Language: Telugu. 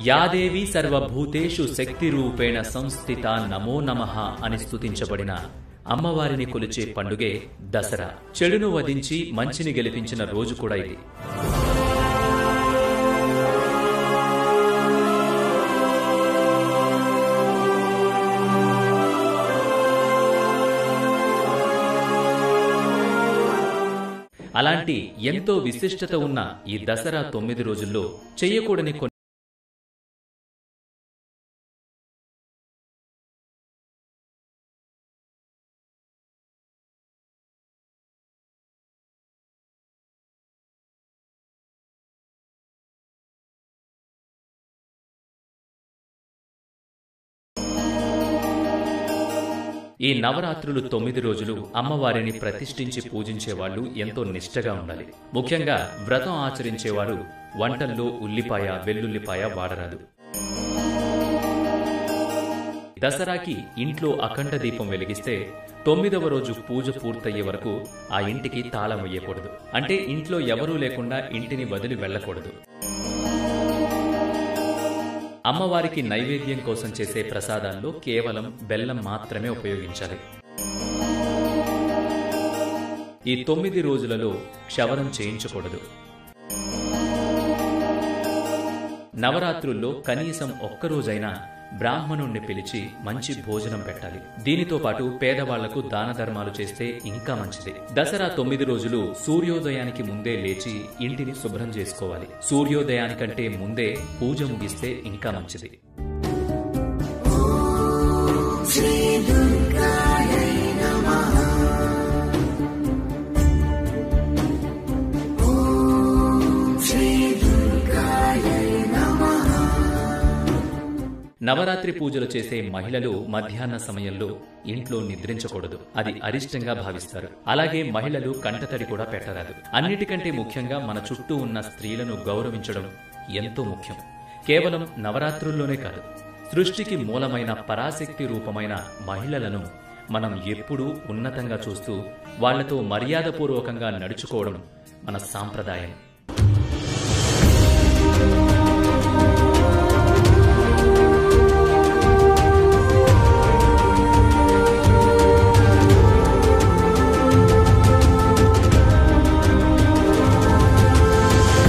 యాదేవి సర్వభూతేషు శక్తి రూపేణ సంస్థిత నమో నమః అని స్తుతించబడిన అమ్మవారిని కొలిచే పండుగే దసరా చెడును వధించి మంచిని గెలిపించిన రోజు కూడా ఇది అలాంటి ఎంతో విశిష్టత ఉన్న ఈ దసరా తొమ్మిది రోజుల్లో చెయ్యకూడని కొన్ని ఈ నవరాత్రులు తొమ్మిది రోజులు అమ్మవారిని ప్రతిష్ఠించి పూజించే వాళ్ళు ఎంతో నిష్టగా ఉండాలి ముఖ్యంగా వ్రతం ఆచరించేవారు వంటల్లో ఉల్లిపాయ వెల్లుల్లిపాయ వాడరాదు దసరాకి ఇంట్లో అఖండ దీపం వెలిగిస్తే తొమ్మిదవ రోజు పూజ పూర్తయ్యే వరకు ఆ ఇంటికి తాళం వేయకూడదు అంటే ఇంట్లో ఎవరూ లేకుండా ఇంటిని వదిలి వెళ్ళకూడదు అమ్మవారికి నైవేద్యం కోసం చేసే ప్రసాదాల్లో కేవలం బెల్లం మాత్రమే ఉపయోగించాలి ఈ తొమ్మిది రోజులలో క్షవరం చేయించకూడదు నవరాత్రుల్లో కనీసం ఒక్కరోజైనా బ్రాహ్మణుణ్ణి పిలిచి మంచి భోజనం పెట్టాలి దీనితో పాటు పేదవాళ్లకు దాన ధర్మాలు చేస్తే ఇంకా మంచిది దసరా తొమ్మిది రోజులు సూర్యోదయానికి ముందే లేచి ఇంటిని శుభ్రం చేసుకోవాలి సూర్యోదయానికంటే ముందే పూజ ముగిస్తే ఇంకా మంచిది నవరాత్రి పూజలు చేసే మహిళలు మధ్యాహ్న సమయంలో ఇంట్లో నిద్రించకూడదు అది అరిష్టంగా భావిస్తారు అలాగే మహిళలు కంటతడి కూడా పెట్టరాదు అన్నిటికంటే ముఖ్యంగా మన చుట్టూ ఉన్న స్త్రీలను గౌరవించడం ఎంతో ముఖ్యం కేవలం నవరాత్రుల్లోనే కాదు సృష్టికి మూలమైన పరాశక్తి రూపమైన మహిళలను మనం ఎప్పుడూ ఉన్నతంగా చూస్తూ వాళ్లతో మర్యాదపూర్వకంగా నడుచుకోవడం మన సాంప్రదాయం